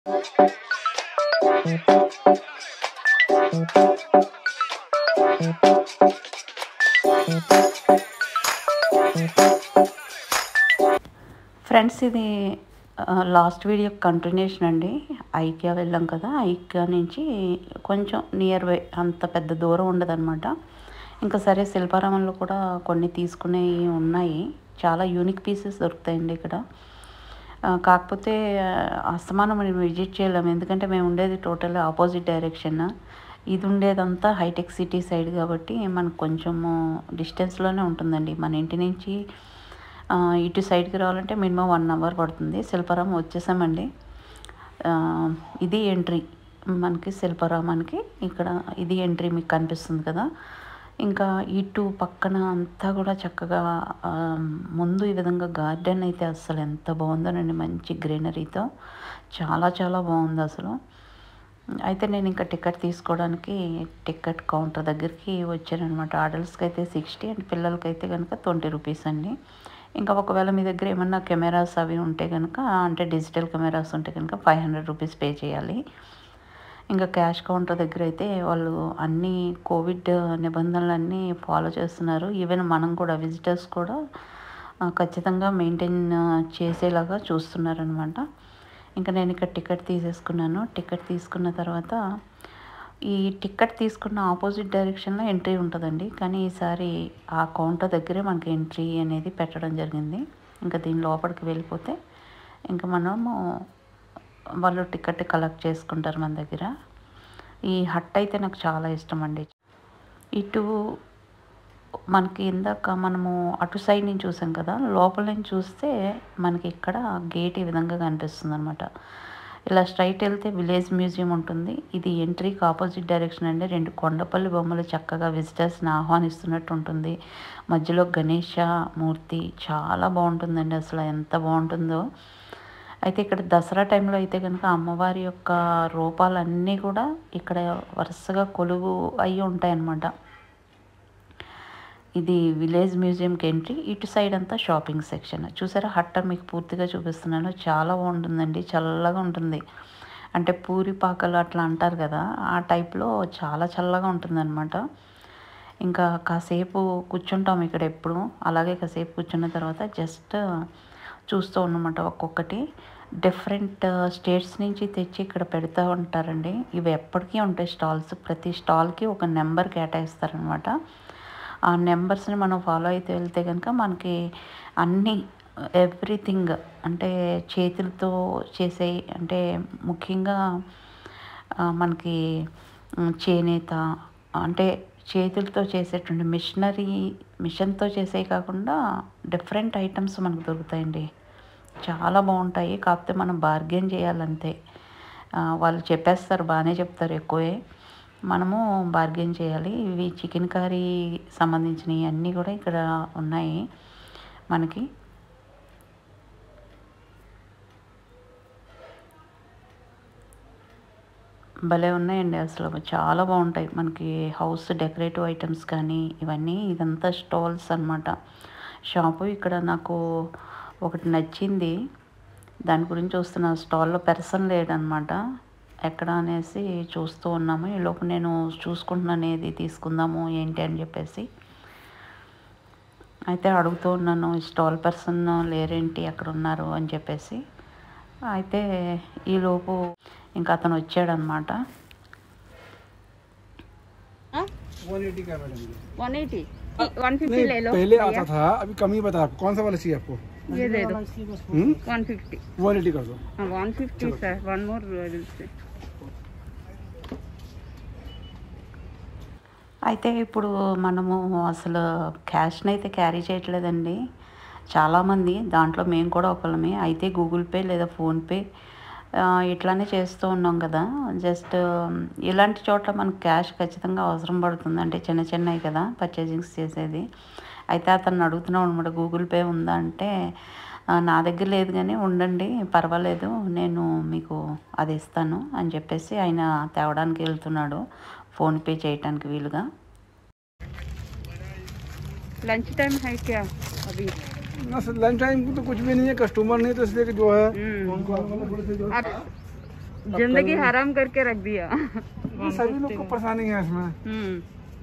Friends ఇది last video continuation అండి IKEA వెళ్ళాం కదా ఐక్యా నుంచి కొంచెం నియర్ బై అంత పెద్ద దూరం ఉండదన్నమాట ఇంకా సరే శిల్పారామంలో కూడా కొన్ని తీసుకునేవి ఉన్నాయి చాలా యూనిక్ పీసెస్ దొరుకుతాయండి ఇక్కడ ఆ, కాకపోతే ఆ, అస్తమానం మనం విజిట్ చేయలేము ఎందుకంటే మేము ఉండేది టోటల్ ఆపోజిట్ డైరెక్షన్ ఇది ఉండేదంతా హైటెక్ సిటీ సైడ్ కాబట్టి మనకు కొంచెము డిస్టెన్స్లోనే ఉంటుందండి మన ఇంటి నుంచి ఆ, ఇటు సైడ్కి రావాలంటే మినిమం వన్ అవర్ పడుతుంది శిల్పారామం వచ్చేసామండి ఆ, ఇది ఎంట్రీ మనకి శిల్పారామానికి ఇక్కడ ఇది ఎంట్రీ మీకు కనిపిస్తుంది కదా ఇంకా ఇటు పక్కన అంతా కూడా చక్కగా ఆ, ముందు ఈ విధంగా గార్డెన్ అయితే అసలు ఎంత బాగుందోనండి మంచి గ్రీనరీతో చాలా చాలా బాగుంది అసలు అయితే నేను ఇంకా టికెట్ తీసుకోవడానికి టికెట్ కౌంటర్ దగ్గరికి వచ్చానమాట అడల్ట్స్కి అయితే సిక్స్టీ అండ్ పిల్లలకి అయితే కనుక ట్వంటీ రూపీస్ అండి ఇంకా ఒకవేళ మీ దగ్గర ఏమన్నా కెమెరాస్ అవి ఉంటే కనుక అంటే డిజిటల్ కెమెరాస్ ఉంటే కనుక ఫైవ్ హండ్రెడ్ రూపీస్ పే చేయాలి ఇంకా క్యాష్ కౌంటర్ దగ్గర అయితే వాళ్ళు అన్ని కోవిడ్ నిబంధనలన్నీ ఫాలో చేస్తున్నారు ఈవెన్ మనం కూడా విజిటర్స్ కూడా ఆ, ఖచ్చితంగా మెయింటైన్ చేసేలాగా చూస్తున్నారనమాట ఇంకా నేను ఇక్కడ టికెట్ తీసేసుకున్నాను టికెట్ తీసుకున్న తర్వాత ఈ టికెట్ తీసుకున్న ఆపోజిట్ డైరెక్షన్లో ఎంట్రీ ఉంటుందండి కానీ ఈసారి ఆ కౌంటర్ దగ్గరే మనకి ఎంట్రీ అనేది పెట్టడం జరిగింది ఇంకా దీని లోపలికి వెళ్ళిపోతే ఇంకా మనము వాళ్ళు టికెట్ కలెక్ట్ చేసుకుంటారు మన దగ్గర ఈ హట్ అయితే నాకు చాలా ఇష్టం అండి ఇటు మనకి ఇందాక మనము అటు సైడ్ నుంచి చూసాం కదా లోపల నుంచి చూస్తే మనకి ఇక్కడ గేట్ ఈ విధంగా కనిపిస్తుంది అనమాట ఇలా స్ట్రైట్ వెళ్తే విలేజ్ మ్యూజియం ఉంటుంది ఇది ఎంట్రీకి ఆపోజిట్ డైరెక్షన్ అండి రెండు కొండపల్లి బొమ్మలు చక్కగా విజిటర్స్ని ఆహ్వానిస్తున్నట్టు ఉంటుంది మధ్యలో గణేష మూర్తి చాలా బాగుంటుందండి అసలు ఎంత బాగుంటుందో అయితే ఇక్కడ దసరా టైంలో అయితే కనుక అమ్మవారి యొక్క రూపాలన్నీ కూడా ఇక్కడ వరుసగా కొలువు అయి ఉంటాయన్నమాట ఇది విలేజ్ మ్యూజియంకి ఎంట్రీ ఇటు సైడ్ అంతా షాపింగ్ సెక్షన్ చూసారా హట్ట మీకు పూర్తిగా చూపిస్తున్నాను చాలా బాగుంటుందండి చల్లగా ఉంటుంది అంటే పూరి పాకలు అట్లా అంటారు కదా ఆ టైప్లో చాలా చల్లగా ఉంటుందన్నమాట ఇంకా కాసేపు కూర్చుంటాం ఇక్కడ ఎప్పుడు అలాగే కాసేపు కూర్చున్న తర్వాత జస్ట్ చూస్తూ ఉన్నమాట ఒక్కొక్కటి డిఫరెంట్ స్టేట్స్ నుంచి తెచ్చి ఇక్కడ పెడతా ఉంటారండి ఇవి ఎప్పటికీ ఉంటాయి స్టాల్స్ ప్రతి స్టాల్కి ఒక నెంబర్ కేటాయిస్తారనమాట ఆ నెంబర్స్ని మనం ఫాలో అయితే వెళ్తే కనుక మనకి అన్నీ ఎవ్రీథింగ్ అంటే చేతులతో చేసే అంటే ముఖ్యంగా ఆ, మనకి ఉమ్, చేనేత అంటే చేతులతో చేసేటువంటి మిషనరీ మిషన్తో చేసే కాకుండా డిఫరెంట్ ఐటమ్స్ మనకు దొరుకుతాయండి చాలా బాగుంటాయి కాకపోతే మనం బార్గెన్ చేయాలంతే ఆ, వాళ్ళు చెప్పేస్తారు బాగానే చెప్తారు ఎక్కువే మనము బార్గెన్ చేయాలి ఇవి చికెన్ కర్రీ సంబంధించినవి అన్నీ కూడా ఇక్కడ ఉన్నాయి మనకి భలే ఉన్నాయండి అసలు చాలా బాగుంటాయి మనకి హౌస్ డెకరేటివ్ ఐటమ్స్ కానీ ఇవన్నీ ఇదంతా స్టాల్స్ అన్నమాట షాపు ఇక్కడ నాకు ఒకటి నచ్చింది దాని గురించి చూస్తున్న స్టాల్లో పెర్సన్ లేడనమాట ఎక్కడ అనేసి చూస్తూ ఉన్నాము ఈ లోపు నేను చూసుకుంటున్నాను ఏది తీసుకుందాము ఏంటి అని చెప్పేసి అయితే అడుగుతూ ఉన్నాను ఈ స్టాల్ పర్సన్ లేరేంటి ఎక్కడ ఉన్నారు అని చెప్పేసి అయితే ఈలోపు ఇంకా అతను వచ్చాడనమాట वन एटी का मैडम ये वन एटी वन फिफ्टी नहीं ले लो पहले आता था अभी कम ही बता आपको कौन सा वाला चाहिए आपको ये दे दो हम्म वन फिफ्टी वन एटी कर दो one fifty sir one more అయితే ఇప్పుడు మనము అసలు క్యాష్ని అయితే క్యారీ చేయట్లేదండి చాలామంది దాంట్లో మేము కూడా ఒకళ్ళమే అయితే గూగుల్ పే లేదా ఫోన్పే ఆ, ఇట్లానే చేస్తూ ఉన్నాం కదా జస్ట్ ఇలాంటి చోట్ల మనకు క్యాష్ ఖచ్చితంగా అవసరం పడుతుంది అంటే చిన్న చిన్నవి కదా పర్చేజింగ్స్ చేసేది అయితే అతను అడుగుతున్నాం అనమాట గూగుల్ పే ఉందా అంటే "ఆ, నా దగ్గర లేదు కానీ ఉండండి పర్వాలేదు నేను మీకు అది ఇస్తాను అని చెప్పేసి ఆయన తేవడానికి వెళ్తున్నాడు ఫోన్పే చేయటానికి వీలుగా लंच टाइम है क्या अभी ना सर लंच टाइम को तो कुछ भी नहीं है कस्टमर नहीं तो इसलिए कि जो है हम्म। उनको थोड़े से जो है आप जिंदगी हराम करके रख दिया ये सभी लोग को परेशानी है इसमें हम्म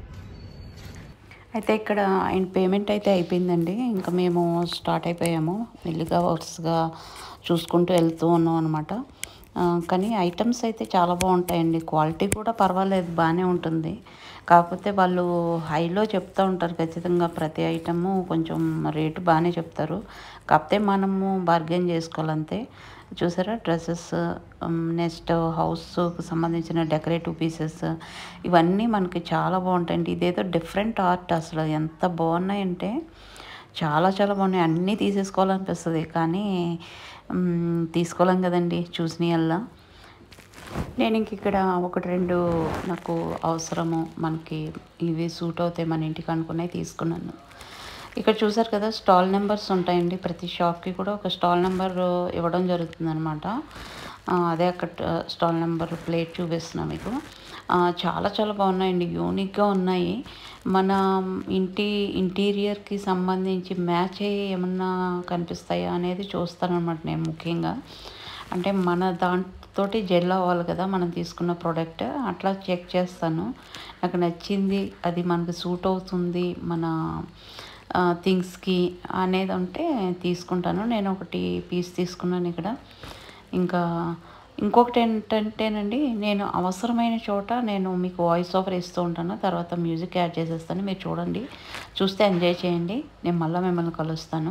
అయితే ఇక్కడ ఆయన పేమెంట్ అయితే అయిపోయిందండి ఇంకా మేము స్టార్ట్ అయిపోయాము మెల్లిగా వర్క్స్గా చూసుకుంటూ వెళ్తూ ఉన్నాం అనమాట కానీ ఐటమ్స్ అయితే చాలా బాగుంటాయండి క్వాలిటీ కూడా పర్వాలేదు బాగానే ఉంటుంది కాకపోతే వాళ్ళు హైలో చెప్తూ ఉంటారు ఖచ్చితంగా ప్రతి ఐటము కొంచెం రేటు బాగానే చెప్తారు కాకపోతే మనము బార్గెన్ చేసుకోవాలంతే చూసారా డ్రెస్సెస్ నెక్స్ట్ హౌస్కి సంబంధించిన డెకరేటివ్ పీసెస్ ఇవన్నీ మనకి చాలా బాగుంటాయండి ఇదేదో డిఫరెంట్ ఆర్ట్ అసలు ఎంత బాగున్నాయంటే చాలా చాలా బాగున్నాయి అన్నీ తీసేసుకోవాలనిపిస్తుంది కానీ మ్, తీసుకోలేం కదండి చూసినయల్లా నేను ఇంక ఇక్కడ ఒకటి రెండు నాకు అవసరము మనకి ఇవి సూట్ అవుతాయి మన ఇంటికి అనుకున్నాయి తీసుకున్నాను ఇక్కడ చూసారు కదా స్టాల్ నెంబర్స్ ఉంటాయండి ప్రతి షాప్కి కూడా ఒక స్టాల్ నెంబర్ ఇవ్వడం జరుగుతుంది అనమాట అదే అక్కడ స్టాల్ నెంబర్ ప్లేట్ చూపిస్తున్నా మీకు ఆ, చాలా చాలా బాగున్నాయండి యూనిక్గా ఉన్నాయి మన ఇంటి ఇంటీరియర్కి సంబంధించి మ్యాచ్ అయ్యి ఏమన్నా కనిపిస్తాయా అనేది చూస్తానమాట నేను ముఖ్యంగా అంటే మన దాంతోటి జెల్ అవ్వాలి కదా మనం తీసుకున్న ప్రోడక్ట్ అట్లా చెక్ చేస్తాను నాకు నచ్చింది అది మనకి సూట్ అవుతుంది మన థింగ్స్కి అనేది ఉంటే తీసుకుంటాను నేను ఒకటి పీస్ తీసుకున్నాను ఇక్కడ ఇంకా ఇంకొకటి ఏంటంటేనండి నేను అవసరమైన చోట నేను మీకు వాయిస్ ఓవర్ ఇస్తూ ఉంటాను తర్వాత మ్యూజిక్ యాడ్ చేసేస్తాను మీరు చూడండి చూస్తే ఎంజాయ్ చేయండి నేను మళ్ళీ మిమ్మల్ని కలుస్తాను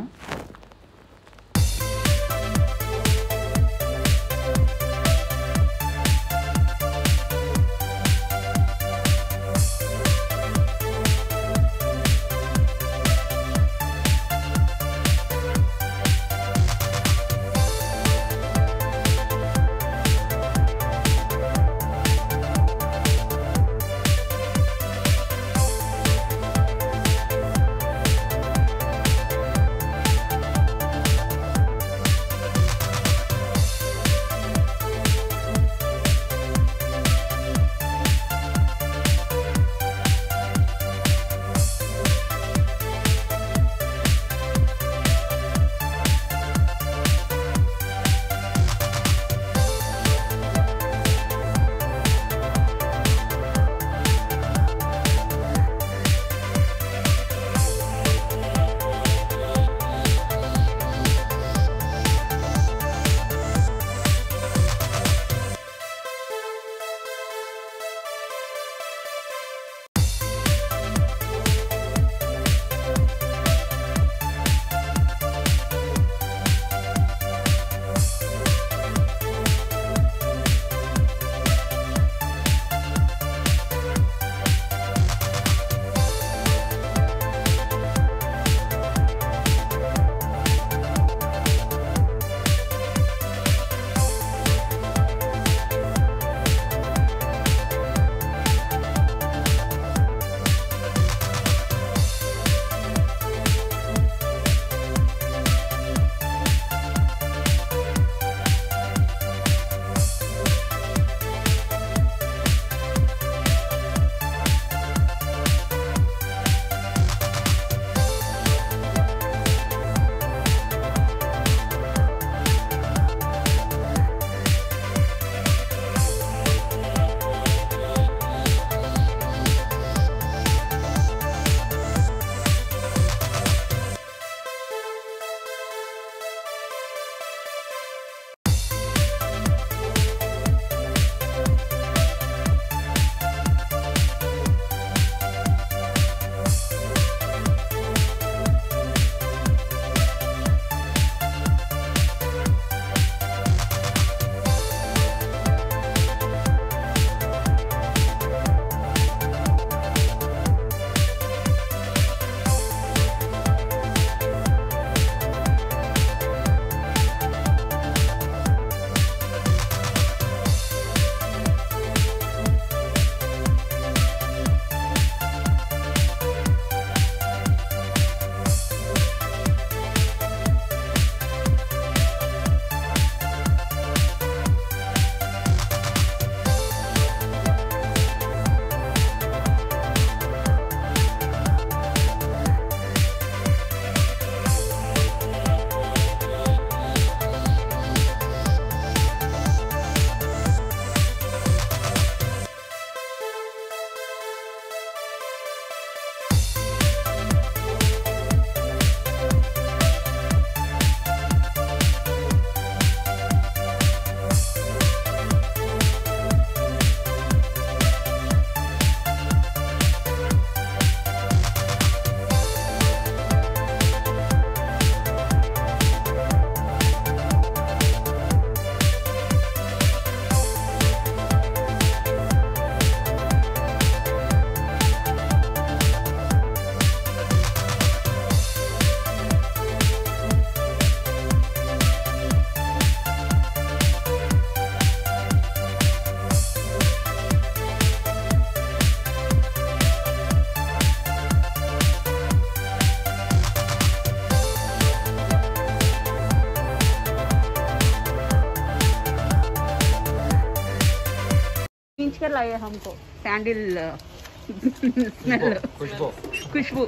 खींच कर लाए हमको सैंडल स्मेल खुशबू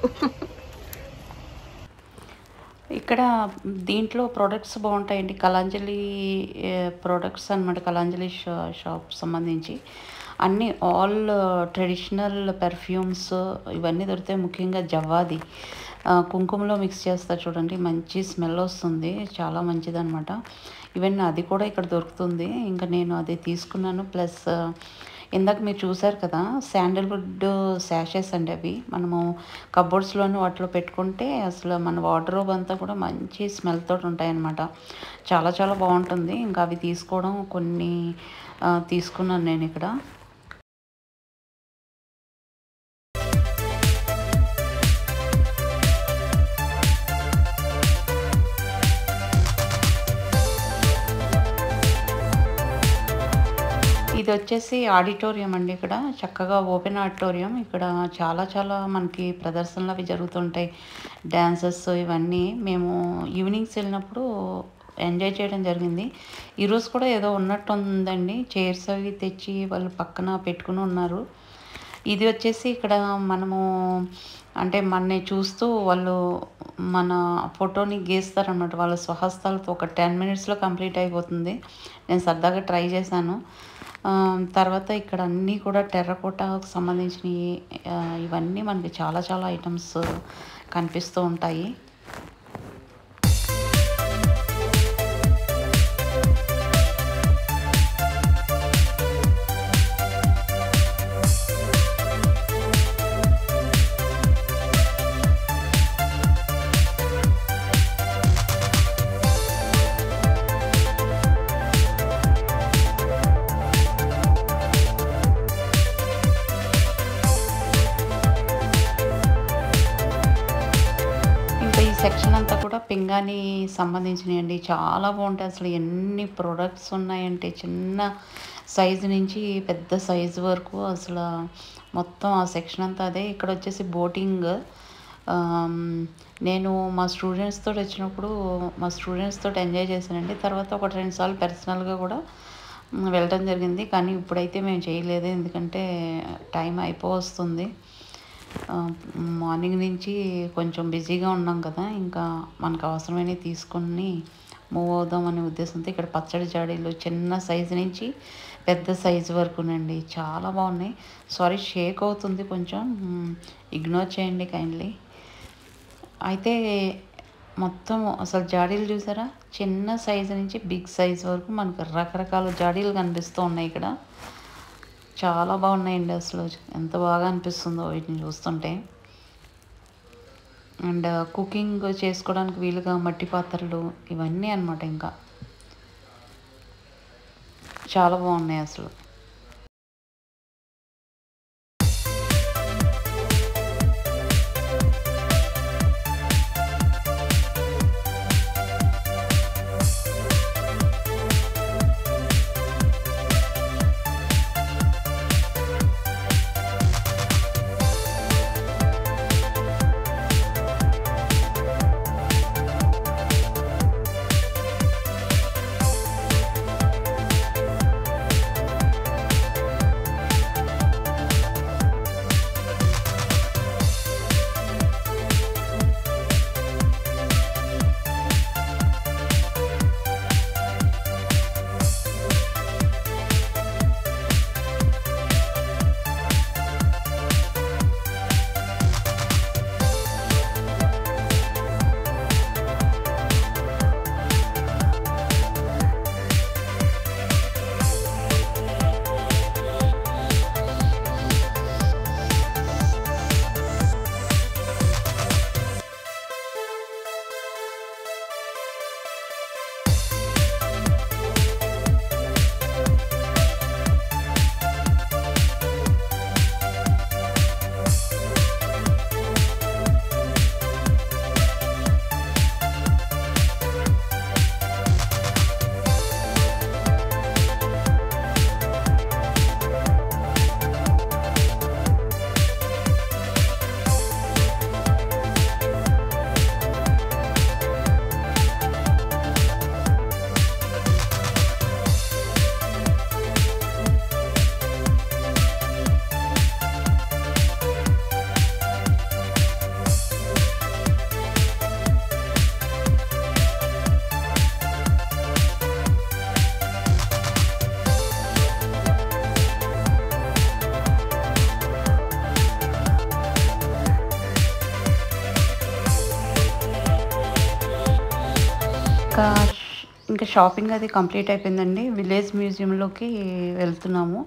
ఇక్కడ దీంట్లో ప్రొడక్ట్స్ బాగుంటాయండి కలాంజలి ప్రొడక్ట్స్ అనమాట కలాంజలి షా షాప్ సంబంధించి అన్నీ ఆల్ ట్రెడిషనల్ పెర్ఫ్యూమ్స్ ఇవన్నీ దొరుకుతాయి ముఖ్యంగా జవ్వాది ఆ, కుంకుమలో మిక్స్ చేస్తారు చూడండి మంచి స్మెల్ వస్తుంది చాలా మంచిదన్నమాట ఈవెన్ అది కూడా ఇక్కడ దొరుకుతుంది ఇంకా నేను అది తీసుకున్నాను ప్లస్ ఇందాక మీరు చూసారు కదా శాండల్వుడ్ శాషెస్ అండి అవి మనము కబోర్డ్స్లోని వాటిలో పెట్టుకుంటే అసలు మన వార్డ్రోబ్ అంతా కూడా మంచి స్మెల్ తోటి ఉంటాయి అన్నమాట చాలా చాలా బాగుంటుంది ఇంకా అవి తీసుకోవడం కొన్ని ఆ, తీసుకున్నాను నేను ఇక్కడ ఇది వచ్చేసి ఆడిటోరియం అండి ఇక్కడ చక్కగా ఓపెన్ ఆడిటోరియం ఇక్కడ చాలా చాలా మనకి ప్రదర్శనలు అవి జరుగుతుంటాయి డ్యాన్సెస్ ఇవన్నీ మేము ఈవినింగ్స్ వెళ్ళినప్పుడు ఎంజాయ్ చేయడం జరిగింది ఈరోజు కూడా ఏదో ఉన్నట్టు ఉందండి చైర్స్ అవి తెచ్చి వాళ్ళు పక్కన పెట్టుకుని ఉన్నారు ఇది వచ్చేసి ఇక్కడ మనము అంటే మనని చూస్తూ వాళ్ళు మన ఫోటోని గీస్తారనమాట వాళ్ళ స్వహస్తాలతో ఒక టెన్ మినిట్స్లో కంప్లీట్ అయిపోతుంది నేను సరదాగా ట్రై చేశాను ఆ, తర్వాత ఇక్కడ అన్నీ కూడా టెర్రకోటాకు సంబంధించినవి ఆ, ఇవన్నీ మనకి చాలా చాలా ఐటమ్స్ కనిపిస్తూ ఉంటాయి ఇంకా ఈ సెక్షన్ అంతా కూడా పింగాణి సంబంధించినవి అండి చాలా బాగుంటాయి అసలు ఎన్ని ప్రొడక్ట్స్ ఉన్నాయంటే చిన్న సైజు నుంచి పెద్ద సైజు వరకు అసలు మొత్తం ఆ సెక్షన్ అంతా అదే ఇక్కడ వచ్చేసి బోటింగ్ ఆమ్, నేను మా స్టూడెంట్స్ తోటి వచ్చినప్పుడు మా స్టూడెంట్స్ తోటి ఎంజాయ్ చేశానండి తర్వాత ఒక రెండు సార్లు పర్సనల్గా కూడా మ్, వెళ్ళడం జరిగింది కానీ ఇప్పుడైతే మేము చేయలేదు ఎందుకంటే టైం అయిపోవస్తుంది ఆ, మార్నింగ్ నుంచి కొంచెం బిజీగా ఉన్నాం కదా ఇంకా మనకు అవసరమైనవి తీసుకొని మూవ్ అవుదాం అనే ఉద్దేశంతో ఇక్కడ పచ్చడి జాడీలు చిన్న సైజు నుంచి పెద్ద సైజు వరకునండి చాలా బాగున్నాయి సారీ షేక్ అవుతుంది కొంచెం ఇగ్నోర్ చేయండి కైండ్లీ అయితే మొత్తం అసలు జాడీలు చూసారా చిన్న సైజు నుంచి బిగ్ సైజ్ వరకు మనకు రకరకాల జాడీలు కనిపిస్తూ ఉన్నాయి ఇక్కడ చాలా బాగున్నాయండి అసలు ఎంత బాగా అనిపిస్తుందో వీటిని చూస్తుంటే అండ్ కుకింగ్ చేసుకోవడానికి వీలుగా మట్టి పాత్రలు ఇవన్నీ అన్నమాట ఇంకా చాలా బాగున్నాయి అసలు ఇంకా షాపింగ్ అది కంప్లీట్ అయిపోయిందండి విలేజ్ మ్యూజియంలోకి వెళ్తున్నాము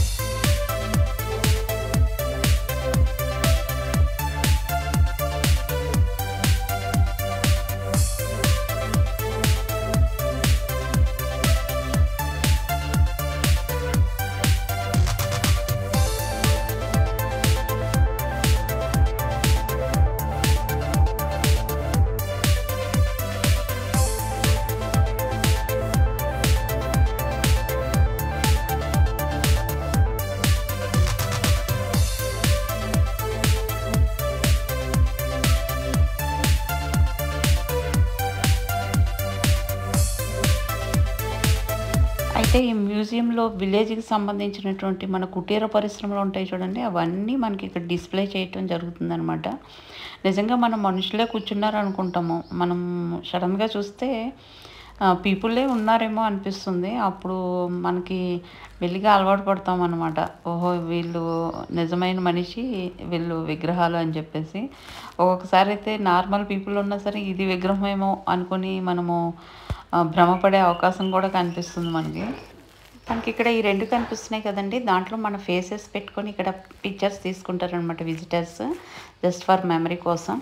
అయితే ఈ మ్యూజియంలో విలేజ్కి సంబంధించినటువంటి మన కుటీర పరిశ్రమలు ఉంటాయి చూడండి అవన్నీ మనకి ఇక్కడ డిస్ప్లే చేయటం జరుగుతుందనమాట నిజంగా మనం మనుషులే కూర్చున్నారు అనుకుంటాము మనం సడన్గా చూస్తే పీపుల్లే ఉన్నారేమో అనిపిస్తుంది అప్పుడు మనకి మెల్లిగా అలవాటు పడతాం అనమాట ఓహో వీళ్ళు నిజమైన మనిషి వీళ్ళు విగ్రహాలు అని చెప్పేసి ఒక్కొక్కసారి అయితే నార్మల్ పీపుల్ ఉన్నా సరే ఇది విగ్రహమేమో అనుకుని మనము ఆ, భ్రమపడే అవకాశం కూడా కనిపిస్తుంది మనకి మనకి ఇక్కడ ఈ రెండు కనిపిస్తున్నాయి కదండి దాంట్లో మన ఫేసెస్ పెట్టుకొని ఇక్కడ పిక్చర్స్ తీసుకుంటారనమాట విజిటర్స్ జస్ట్ ఫర్ మెమరీ కోసం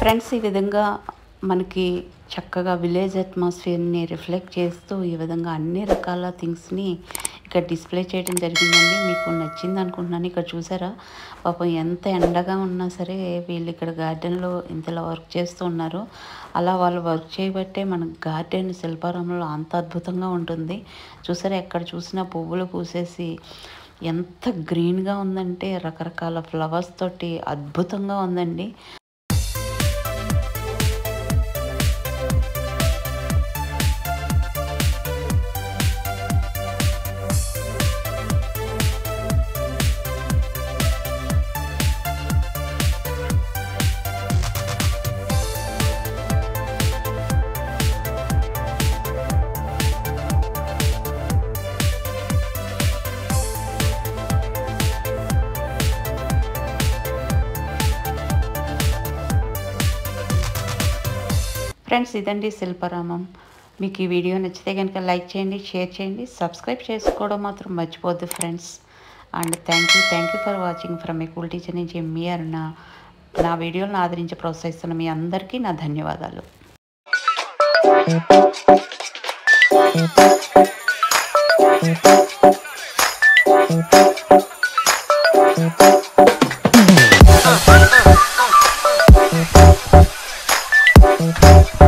ఫ్రెండ్స్ ఈ విధంగా మనకి చక్కగా విలేజ్ అట్మాస్ఫియర్ని రిఫ్లెక్ట్ చేస్తూ ఈ విధంగా అన్ని రకాల థింగ్స్ని ఇక్కడ డిస్ప్లే చేయడం జరిగిందండి మీకు నచ్చింది అనుకుంటున్నాను ఇక్కడ చూసారా పాపం ఎంత ఎండగా ఉన్నా సరే వీళ్ళు ఇక్కడ గార్డెన్లో ఇంతలా వర్క్ చేస్తూ ఉన్నారు అలా వాళ్ళు వర్క్ చేయబట్టే మన గార్డెన్ శిల్పారామంలో అంత అద్భుతంగా ఉంటుంది చూసారా ఎక్కడ చూసినా పువ్వులు పూసేసి ఎంత గ్రీన్గా ఉందంటే రకరకాల ఫ్లవర్స్ తోటి అద్భుతంగా ఉందండి ఫ్రెండ్స్ ఇదండి శిల్పారామం మీకు ఈ వీడియో నచ్చితే కనుక లైక్ చేయండి షేర్ చేయండి సబ్స్క్రైబ్ చేసుకోవడం మాత్రం మర్చిపోద్దు friends and thank you thank you for watching from a cool teacher నుంచి మీ అరుణ నా వీడియోలను ఆదరించి ప్రోత్సహిస్తున్న మీ అందరికీ నా ధన్యవాదాలు Thank you.